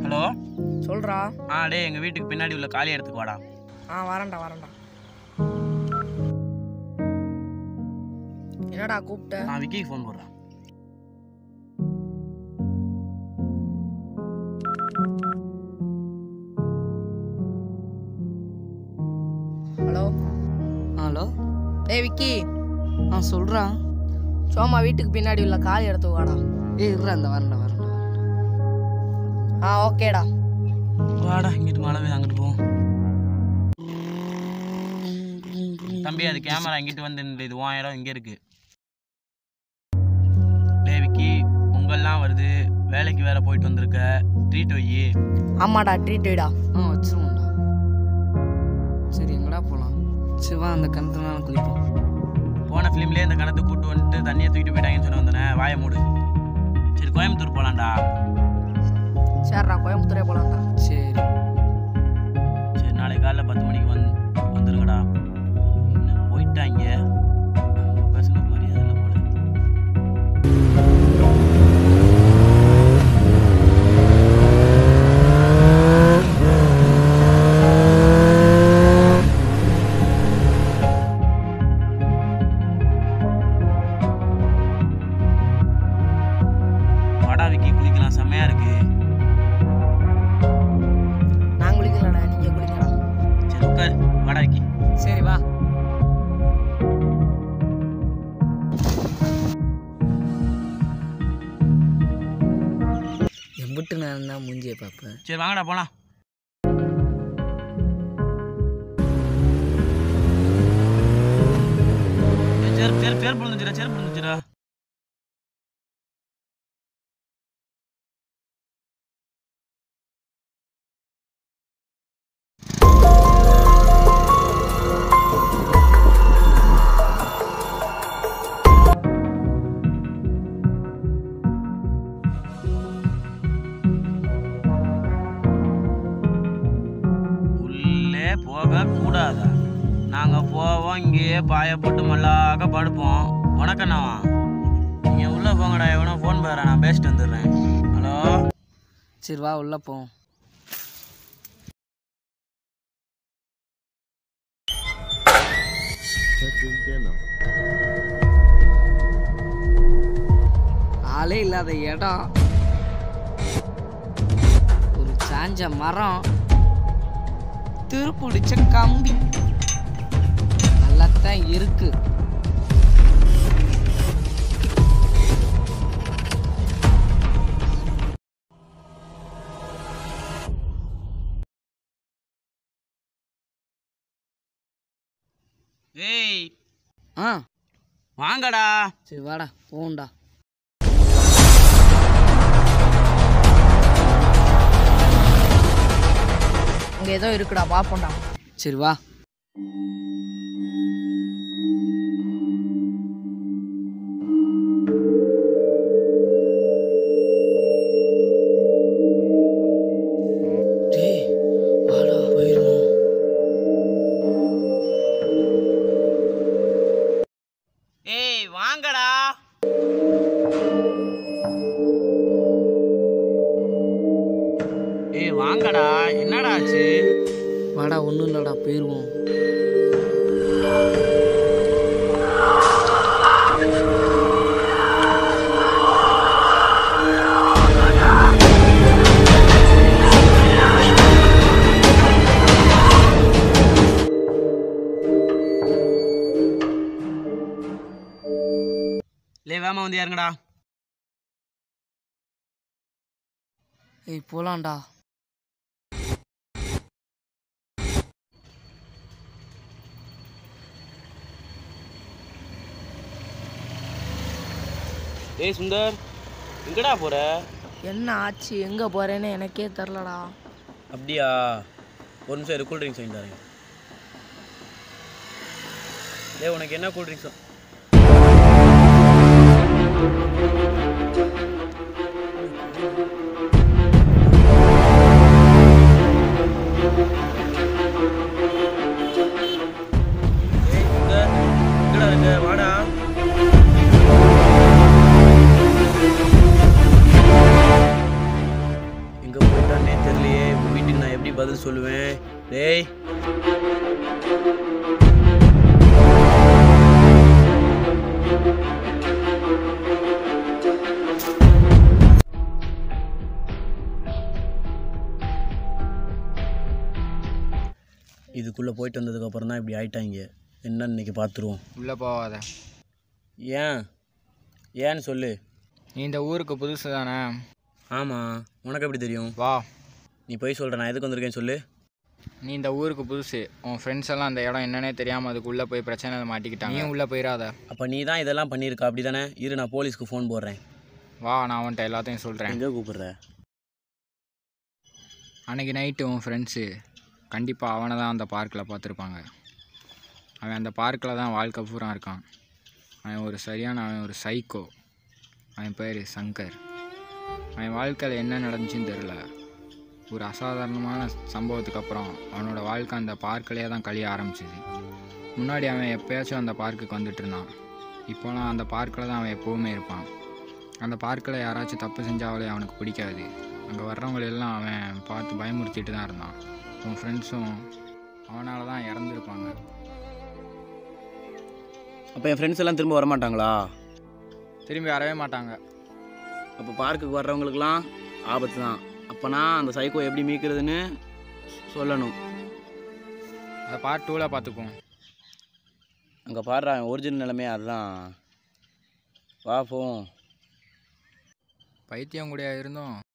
Hello சொல்றா ஆ டேய் எங்கள் வீட்டுக்கு பின்னாடி உள்ள காலி இடத்துக்கு வாடா ஆ வரேன்டா வரேன்டா என்னடா கூப்பிட்ட நான் விக்கிக்கு ஃபோன் போடுறேன் ஹலோ ஹலோ டேய் விக்கி ஆ சொல்கிறா சோமா வீட்டுக்கு பின்னாடி உள்ள காலி இடத்துக்கு வாடா ஏய் இருடா இந்த வரேன்டா வரேன்டா ஆ ஓகேடா வாடா இங்கிட்டு மழை பெய்யுது அங்கிட்டு போவோம் தம்பி அது கேமரா இங்கிட்டு வந்து நில்லு. இது உன் இடம் இங்கே இருக்கு டேய் விக்கி பொங்கல்லாம் வருது வேலைக்கு வேற போயிட்டு வந்திருக்க ட்ரீட் வை ஆமாடா ட்ரீட் வைடா ஆ வச்சிருவோம்டா சரி எங்கடா போகலாம் சரி வா அந்த கிணத்துல குளிப்போம் போன ஃபிலிம்லேயே இந்த கணத்தை கூட்டு வந்துட்டு தண்ணியை தூக்கிட்டு போயிட்டாங்கன்னு சொன்ன வந்தனே வாயை மூடு சரி கோயம்புத்தூர் போலாம்டா சரிடா கோயம்புத்தூரே போலாம்டா சரி சரி நாளைக்கு காலைல பத்து மணிக்கு வந்து வந்துருங்கடா என்ன போயிட்டாங்க நம்ம பேசுன மரியாதை இல்லை போல வாடா விக்கி குளிக்கலாம் செம்மையா இருக்கு நான் குளிக்கலடா நீங்க குளிக்கடா சரி உட்கார் வாடா விக்கி சரி வா எம்பிட்டு நேரம் தான் மூஞ்சியை பார்ப்பேன் சரி வாங்கடா போலாம் ஏய், செருப்பு செருப்பு செருப்பு விழுந்துச்சுடா செருப்பு விழுந்துச்சுடா உள்ளே போக கூடாதா நாங்க போவோம் இங்கேயே பாய போட்டு மல்லாக்க படுப்போம் உனக்கண்ணாவா நீங்க உள்ள போங்கடா எவனோ ஃபோன் பேர நான் பேசிட்டு வந்துடுறேன் ஹலோ சரி வா உள்ளே போவோம் ஆளே இல்லாத இடம் ஒரு சாஞ்ச மரம் திருப்பிடிச்ச கம்பி நல்லாத்தான் இருக்கு ஏய் ஆ வாங்கடா சரி வாடா போண்டா இங்க ஏதோ இருக்குடா பாப்போம்டா சரி வா டேய் வாடா போயிருவோம் ஏய் வாங்கடா ஏய் வாங்கடா என்னடா ஆச்சு வாடா ஒன்றும் இல்லைடா போயிருவோம் லே வேமா வந்து யாருங்கடா ஏய் போலாம்டா ஏய் சுந்தர் எங்கடா போற என்ன ஆச்சு எங்க போறேன்னு எனக்கே தெரிலடா அப்படியா ஒரு நிமிஷம் இரு கூல் ட்ரிங்க்ஸ் வாங்கி தரேன் ஏய் உனக்கு என்ன கூல் ட்ரிங்க்ஸ் ஏய் சுந்தர் எங்கடா இருக்க வாடா எங்க போயிட்டானே பதில் சொல்லுவேன் டேய் இதுக்குள்ளே போயிட்டு வந்ததுக்கப்புறம் தான் இப்படி ஆயிட்டாங்க என்னன்னு இன்னைக்கு பார்த்துருவோம் உள்ளே போகாத ஏன் ஏன்னு சொல்லு நீ இந்த ஊருக்கு புதுசு தானே ஆமாம் உனக்கு எப்படி தெரியும் வா நீ போய் சொல்கிற நான் எதுக்கு வந்திருக்கேன்னு சொல்லு நீ இந்த ஊருக்கு புதுசு உன் ஃப்ரெண்ட்ஸ் எல்லாம் அந்த இடம் என்னன்னே தெரியாமல் அதுக்குள்ளே போய் பிரச்சனை மாட்டிக்கிட்டாங்க நீயும் உள்ளே போயிடாத அப்போ நீ தான் இதெல்லாம் பண்ணியிருக்க அப்படி தானே இரு நான் போலீஸ்க்கு ஃபோன் போடுறேன் வா நான் அவன்கிட்ட எல்லாத்தையும் சொல்கிறேன் எங்கே கூப்பிடுற அன்னைக்கு நைட்டு உன் ஃப்ரெண்ட்ஸு கண்டிப்பாக அவனை தான் அந்த பார்க்கில் பார்த்துருப்பாங்க அவன் அந்த பார்க்கில் தான் வாழ்க்கை பூரா இருக்கான் அவன் ஒரு சரியான அவன் ஒரு சைக்கோ அவன் பேர் சங்கர் அவன் வாழ்க்கையில் என்ன நடந்துச்சுன்னு தெரில ஒரு அசாதாரணமான சம்பவத்துக்கு அப்புறம் அவனோட வாழ்க்கை அந்த பார்க்கிலே தான் கழிய ஆரம்பிச்சிது முன்னாடி அவன் எப்போயாச்சும் அந்த பார்க்குக்கு வந்துட்டு இருந்தான் இப்போலாம் அந்த பார்க்கில் தான் அவன் எப்போவுமே இருப்பான் அந்த பார்க்கில் யாராச்சும் தப்பு செஞ்சாலே அவனுக்கு பிடிக்காது அங்கே வர்றவங்க எல்லாம் அவன் பார்த்து பயமுறுத்திட்டு தான் இருந்தான் உன் ஃப்ரெண்ட்ஸும் அவனால தான் இறந்துருப்பாங்க அப்போ என் ஃப்ரெண்ட்ஸ் எல்லாம் திரும்ப வரமாட்டாங்களா திரும்பி வரவே மாட்டாங்க அப்போ பார்க்குக்கு வர்றவங்களுக்குலாம் ஆபத்து தான் அப்போனா அந்த சைக்கோ எப்படி மீட்கிறதுன்னு சொல்லணும் அதை பார்ட் டூவில் பார்த்துக்குவோம் அங்கே பாடுறா ஒரிஜினல் நிலைமையே அதுதான் வா போவோம் பைத்தியம் கூடயா இருந்தோம்